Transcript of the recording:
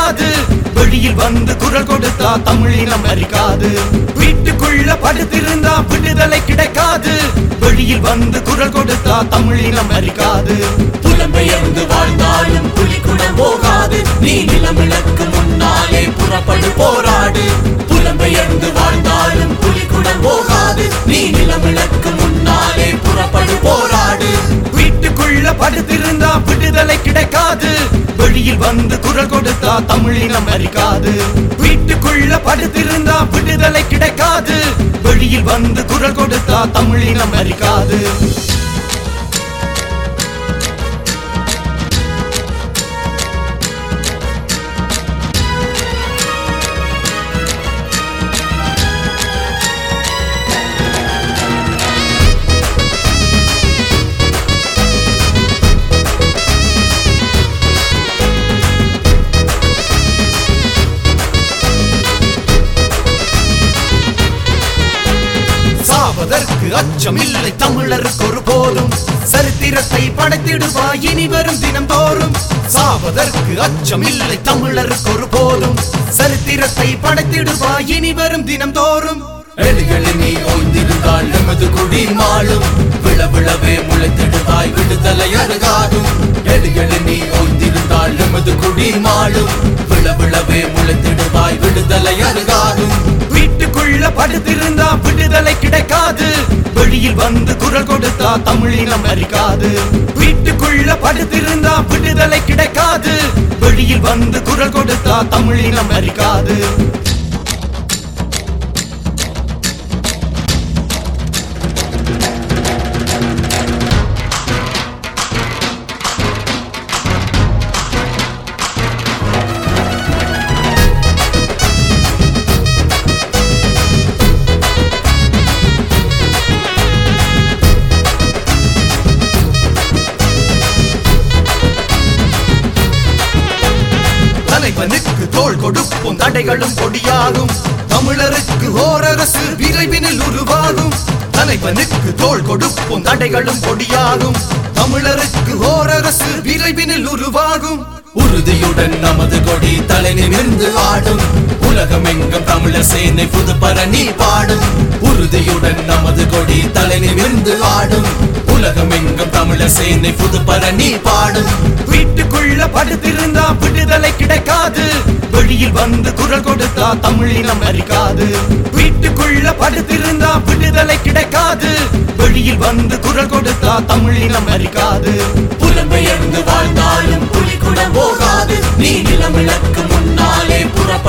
கிடைக்காது வெளியில் வந்து குரல் கொடுத்தா தமிழினம் மறிக்காது வீட்டுக்குள்ள படுத்திருந்தா விடுதலை கிடைக்காது வெளியில் வந்து குரல் கொடுத்தா தமிழினம் மறிக்காது புலம்பெயர்ந்து வாழ்ந்தாலும் புலிக்குடம் போகாது நீ நிலமிழக்கு முன்னாலே புறப்படு போராடு புலம்பெயர்ந்து வாழ்ந்தாலும் புலிக்குடம் போகாது நீ நிலமிழக்கு முன்னாலே புறப்படு போராடு வீட்டுக்குள்ள படுத்திருந்தா விடுதலை கிடைக்காது வெளியில் வந்து குரல் கொடுத்தா தமிழினம் மறிக்காது வீட்டுக்குள்ள படுத்திருந்தா விடுதலை கிடைக்காது வெளியில் வந்து குரல் கொடுத்தா தமிழினம் மறிக்காது சாவதற்கு அச்சம் இல்லை தமிழருக்கு ஒரு போதும் சரித்திரத்தை படைத்திடுவாய் இனி வரும் தினம் தோறும் சாவதற்கு அச்சம் இல்லை தமிழருக்கு ஒரு போதும் சரித்திரத்தை படைத்திடுவாய் இனி வரும் தினம் தோறும் எலிகளில் நீ ஓய்ந்திருந்தால் எமது குடி மாளும் விழ விழவே முளைத்திடுவாய் விடுதலை அருகாதும் எலிகளில் நீ ஓய்ந்திருந்தால் எமது குடி மாளும் விழ விழவே முளைத்திடுவாய் விடுதலை அருகாதும் வீட்டுக்குள்ள படுத்திருந்தா விடுதலை கிடைக்காது வெளியில் வந்து குரல் கொடுத்தா தமிழினம் மறிக்காது வீட்டுக்குள்ள படுத்திருந்தா விடுதலை கிடைக்காது வெளியில் வந்து குரல் கொடுத்தா தமிழினம் மறிக்காது தலைவனுக்கு தோள் கொடுப்போம் தடைகளும் கொடியாகும் தமிழருக்கு ஓரரசு விரைவினில் உருவாகும் தலைவனுக்கு தோள் கொடுப்போம் தடைகளும் கொடியாகும் தமிழருக்கு ஓரரசு விரைவினில் உருவாகும் உறுதியுடன் நமது கொடி தலை நிமிர்ந்து ஆடும் உலகமெங்கும் தமிழர் சேனை புது பரணி பாடும் உறுதியுடன் நமது கொடி தலை நிமிர்ந்து ஆடும் உலகமெங்கும் தமிழர் சேனை புது பரணி பாடும் வீட்டுக்குள்ள படுத்திருந்தா விடுதலை கிடைக்காது வெளியில் வந்து குரல் கொடுத்தா தமிழினம் மறிக்காது வீட்டுக்குள்ள படுத்திருந்தா விடுதலை கிடைக்காது வெளியில் வந்து குரல் கொடுத்தா தமிழினம் மறிக்காது புலம்பெயர்ந்து வாழ்ந்தாலும் புலிக்குடம் போகாது நீ நிலமிழக்கு முன்னாலே புறப்படு